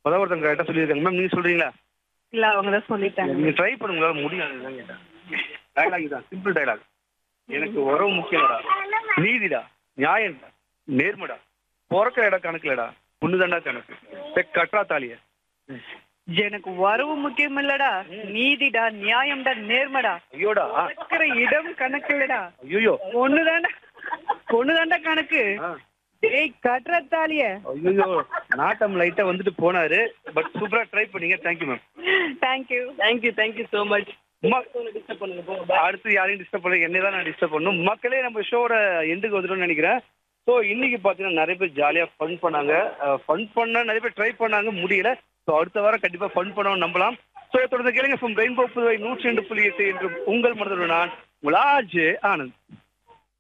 இப்பதான் ஒருத்தங்க கரெக்டா சொல்லியிருக்காங்க மேம் நீங்க சொல்றீங்களா இல்ல அவங்க தான் சொல்லிட்டாங்க நீங்க ட்ரை பண்ண உங்களால முடியாது கேட்டேன் டைலாக் தான் சிம்பிள் டைலாக் எனக்கு உறவு முக்கியம்டா நீதிடா நியாயம்டா நேர்மடா பிறக்கிற இடம் கணக்குலடா பொண்ணுதாண்டா கணக்கு டேய், கட்டுறா தாலிய எனக்கு வரவு முக்கியம் இல்லடா நீதிடா நியாயம்டா நேர்மடா ஐயோடா இருக்கிற இடம் கணக்கு இல்லடா ஐயோ பொண்ணுதாண்டா பொண்ணுதாண்டா கணக்கு டேய் கட்டுற தாலிய ஐயோ நாட்டம் லைட்டா வந்துட்டு போனாரு பட் சூப்பரா ட்ரை பண்ணீங்க thank you ma'am thank you thank you thank you so much அடுத்து யாரையும் டிஸ்டர்ப் பண்ணல என்னை தான் நான் டிஸ்டர்ப் பண்ணும் மக்களே நம்ம ஷோட எண்டுக்கு வந்துட்டோம்னு நினைக்கிறேன் ஸோ இன்னைக்கு பார்த்தீங்கன்னா நிறைய பேர் ஜாலியாக ஃபன் பண்ணாங்க ஃபன் பண்ண நிறைய பேர் ட்ரை பண்ணாங்க முடியல ஸோ அடுத்த வாரம் கண்டிப்பாக ஃபன் பண்ணவும் நம்பலாம் ஸோ தொடர்ந்து கேளுங்க ஃப்ரம் ரெயின்போ புதுவை நூற்றி ரெண்டு புள்ளி எட்டு என்று உங்கள் மனதில் நான் உங்கள் ஆஜ் ஆனந்த்